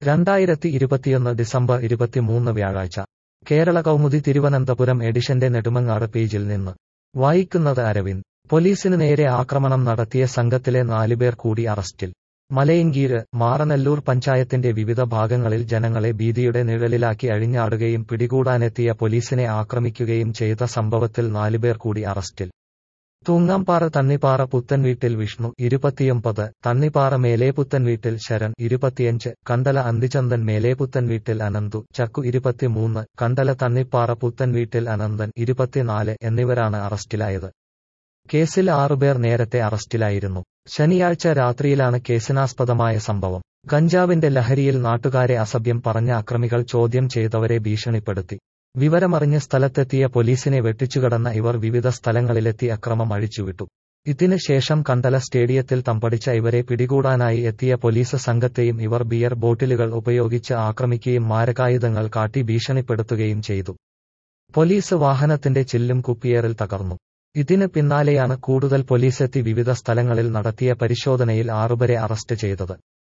രണ്ടായിരത്തി ഇരുപത്തിയൊന്ന് ഡിസംബർ ഇരുപത്തിമൂന്ന് വ്യാഴാഴ്ച കേരള കൗമുദി തിരുവനന്തപുരം എഡിഷന്റെ നെടുമങ്ങാട് പേജിൽ നിന്ന് വായിക്കുന്നത് അരവിന്ദ് പോലീസിന് നേരെ ആക്രമണം നടത്തിയ സംഘത്തിലെ നാലുപേർ കൂടി അറസ്റ്റിൽ മലയങ്കീര് മാറനല്ലൂർ പഞ്ചായത്തിന്റെ വിവിധ ഭാഗങ്ങളിൽ ജനങ്ങളെ ഭീതിയുടെ നിഴലിലാക്കി അഴിഞ്ഞാടുകയും പിടികൂടാനെത്തിയ പോലീസിനെ ആക്രമിക്കുകയും ചെയ്ത സംഭവത്തിൽ നാലുപേർ കൂടി അറസ്റ്റിൽ തൂങ്ങാംപാറ തണ്ണിപ്പാറ പുത്തൻവീട്ടിൽ വിഷ്ണു ഇരുപത്തിയൊമ്പത് തണ്ണിപ്പാറ മേലേപുത്തൻ വീട്ടിൽ ശരൺ ഇരുപത്തിയഞ്ച് കണ്ടല അന്തിചന്ദൻ മേലേപുത്തൻ വീട്ടിൽ അനന്തു ചക്കു ഇരുപത്തിമൂന്ന് കണ്ടല തണ്ണിപ്പാറ പുത്തൻ വീട്ടിൽ അനന്തൻ ഇരുപത്തിനാല് എന്നിവരാണ് അറസ്റ്റിലായത് കേസിൽ ആറുപേർ നേരത്തെ അറസ്റ്റിലായിരുന്നു ശനിയാഴ്ച രാത്രിയിലാണ് കേസിനാസ്പദമായ സംഭവം കഞ്ചാവിന്റെ ലഹരിയിൽ നാട്ടുകാരെ അസഭ്യം പറഞ്ഞ അക്രമികൾ ചോദ്യം ചെയ്തവരെ ഭീഷണിപ്പെടുത്തി വിവരമറിഞ്ഞ് സ്ഥലത്തെത്തിയ പോലീസിനെ വെട്ടിച്ചുകടന്ന ഇവർ വിവിധ സ്ഥലങ്ങളിലെത്തി അക്രമം അഴിച്ചുവിട്ടു ഇതിന് ശേഷം കണ്ടല സ്റ്റേഡിയത്തിൽ തമ്പടിച്ച ഇവരെ പിടികൂടാനായി എത്തിയ പോലീസ് സംഘത്തെയും ഇവർ ബിയർ ബോട്ടിലുകൾ ഉപയോഗിച്ച് ആക്രമിക്കുകയും മാരകായുധങ്ങൾ കാട്ടി ഭീഷണിപ്പെടുത്തുകയും ചെയ്തു പോലീസ് വാഹനത്തിന്റെ ചില്ലും കുപ്പിയേറിൽ തകർന്നു ഇതിന് പിന്നാലെയാണ് കൂടുതൽ പോലീസെത്തി വിവിധ സ്ഥലങ്ങളിൽ നടത്തിയ പരിശോധനയിൽ ആറുപേരെ അറസ്റ്റ് ചെയ്തത്